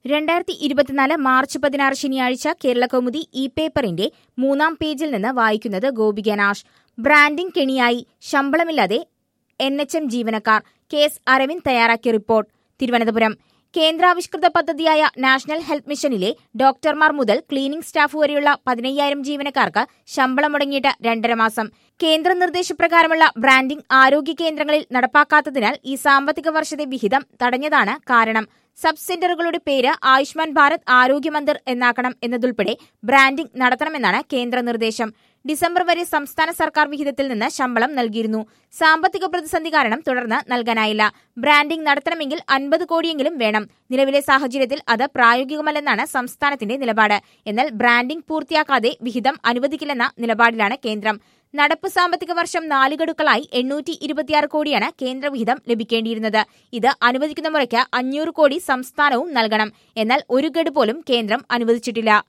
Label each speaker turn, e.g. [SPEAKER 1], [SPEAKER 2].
[SPEAKER 1] രണ്ടായിരത്തി ഇരുപത്തിനാല് മാർച്ച് പതിനാറ് ശനിയാഴ്ച കേരള കൗമുദി ഇ പേപ്പറിന്റെ മൂന്നാം പേജിൽ നിന്ന് വായിക്കുന്നത് ഗോപിക നാഷ് ബ്രാൻഡിംഗ് കെണിയായി ശമ്പളമില്ലാതെ എൻ എച്ച് എം ജീവനക്കാർ കെ എസ് അരവിന്ദ് തയ്യാറാക്കിയ റിപ്പോർട്ട് തിരുവനന്തപുരം കേന്ദ്രാവിഷ്കൃത പദ്ധതിയായ നാഷണൽ ഹെൽത്ത് മിഷനിലെ ഡോക്ടർമാർ മുതൽ ക്ലീനിംഗ് സ്റ്റാഫ് വരെയുള്ള പതിനയ്യായിരം ജീവനക്കാർക്ക് ശമ്പളം മുടങ്ങിയിട്ട് രണ്ടര മാസം കേന്ദ്ര നിർദ്ദേശപ്രകാരമുള്ള ബ്രാൻഡിംഗ് ആരോഗ്യ കേന്ദ്രങ്ങളിൽ നടപ്പാക്കാത്തതിനാൽ ഈ സാമ്പത്തിക വർഷത്തെ വിഹിതം തടഞ്ഞതാണ് കാരണം സബ് സെന്ററുകളുടെ പേര് ആയുഷ്മാൻ ഭാരത് ആരോഗ്യ മന്ദിർ എന്നാക്കണം എന്നതുൾപ്പെടെ ബ്രാൻഡിംഗ് നടത്തണമെന്നാണ് കേന്ദ്ര നിർദ്ദേശം ഡിസംബർ വരെ സംസ്ഥാന സർക്കാർ വിഹിതത്തിൽ നിന്ന് ശമ്പളം നൽകിയിരുന്നു സാമ്പത്തിക പ്രതിസന്ധി കാരണം തുടർന്ന് നൽകാനായില്ല ബ്രാൻഡിംഗ് നടത്തണമെങ്കിൽ അൻപത് കോടിയെങ്കിലും വേണം നിലവിലെ സാഹചര്യത്തിൽ അത് പ്രായോഗികമല്ലെന്നാണ് സംസ്ഥാനത്തിന്റെ നിലപാട് എന്നാൽ ബ്രാൻഡിംഗ് പൂർത്തിയാക്കാതെ വിഹിതം അനുവദിക്കില്ലെന്ന നിലപാടിലാണ് കേന്ദ്രം നടപ്പ് സാമ്പത്തിക വർഷം നാല് ഗഡുക്കളായി എണ്ണൂറ്റി ഇരുപത്തിയാറ് കോടിയാണ് കേന്ദ്ര വിഹിതം ലഭിക്കേണ്ടിയിരുന്നത് ഇത് അനുവദിക്കുന്ന മുറയ്ക്ക് അഞ്ഞൂറ് കോടി സംസ്ഥാനവും നൽകണം എന്നാൽ ഒരു ഗഡു പോലും കേന്ദ്രം അനുവദിച്ചിട്ടില്ല